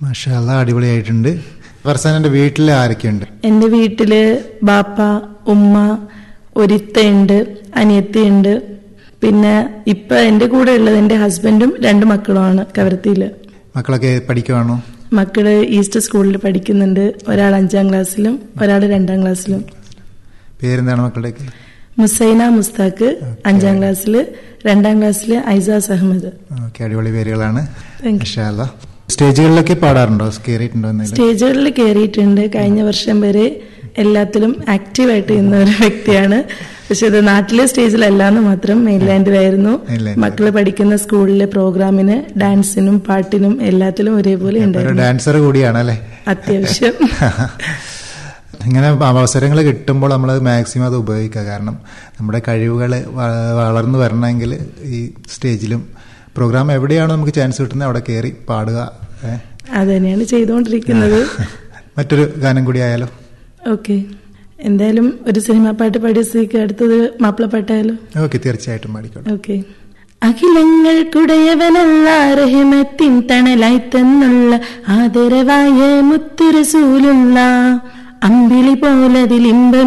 മാഷാല്ല അടിപൊളിയായിട്ടുണ്ട് ഫർസാനന്റെ വീട്ടിൽ ആരൊക്കെയുണ്ട് എൻ്റെ വീട്ടില് ബാപ്പ ഉമ്മ ഒരിത്തയുണ്ട് അനിയത്തിയുണ്ട് പിന്നെ ഇപ്പൊ എൻ്റെ കൂടെ ഉള്ളത് എൻ്റെ ഹസ്ബൻഡും രണ്ട് മക്കളുമാണ് കവരത്തിയില് മക്കളൊക്കെ പഠിക്കുവാണോ മക്കള് ഈസ്റ്റ് സ്കൂളിൽ പഠിക്കുന്നുണ്ട് ഒരാൾ അഞ്ചാം ക്ലാസ്സിലും ഒരാൾ രണ്ടാം ക്ലാസ്സിലും പേരെന്താണ് മക്കളുടെയൊക്കെ മുസൈന മുസ്താഖ് അഞ്ചാം ക്ലാസ്സില് രണ്ടാം ക്ലാസ്സില് ഐസാസ് അഹമ്മദ് ഓക്കെ അടിപൊളി പേരുകളാണ് Thank you. മാഷാല്ല സ്റ്റേജുകളിലൊക്കെ പാടാറുണ്ടോ കയറിയിട്ടുണ്ടോ എന്നതിൽ സ്റ്റേജുകളിൽ കയറിയിട്ടുണ്ട് കഴിഞ്ഞ വർഷം വരെ എല്ലാത്തിലും ആക്റ്റീവായിട്ട് ചെയ്യുന്ന ഒരു വ്യക്തിയാണ് പക്ഷെ ഇത് നാട്ടിലെ സ്റ്റേജിലല്ലാന്ന് മാത്രം മെയിൻലാൻഡിലായിരുന്നു Mainland. മക്കള് പഠിക്കുന്ന സ്കൂളിലെ പ്രോഗ്രാമിന് ഡാൻസിനും പാട്ടിനും എല്ലാത്തിലും ഒരേപോലെ ഒരു ഉണ്ടായിരുന്നു ഡാൻസർ കൂടിയാണല്ലേ അത്യാവശ്യം ഇങ്ങനെ അവസരങ്ങൾ കിട്ടുമ്പോൾ നമ്മൾ മാക്സിമം അത് ഉപയോഗിക്കുക കാരണം നമ്മുടെ കഴിവുകൾ വളർന്നു വരണമെങ്കിൽ ഈ സ്റ്റേജിലും പ്രോഗ്രാം എവിടെയാണോ നമുക്ക് ചാൻസ് കിട്ടുന്നത് അവിടെ കയറി പാടുക ഏ? അത് തന്നെയാണ് ചെയ്തുകൊണ്ടിരിക്കുന്നത് മറ്റൊരു ഗാനം കൂടി ആയാലോ ഓക്കെ എന്തായാലും ഒരു സിനിമാ പാട്ട് പാടിയ സ്ഥിതിക്ക് അടുത്തത് മാപ്പിളപ്പാട്ടായാലോ ഓക്കെ തീർച്ചയായിട്ടും പാടിക്കോട്ടെ ഓക്കെ അഖിലങ്ങൾക്കുടയവനല്ല റഹിമത്തിൻ തണലായി തന്നുള്ള ആദരവായ മുത്തുരസൂലുള്ള അമ്പിളി പോലതിലിമ്പ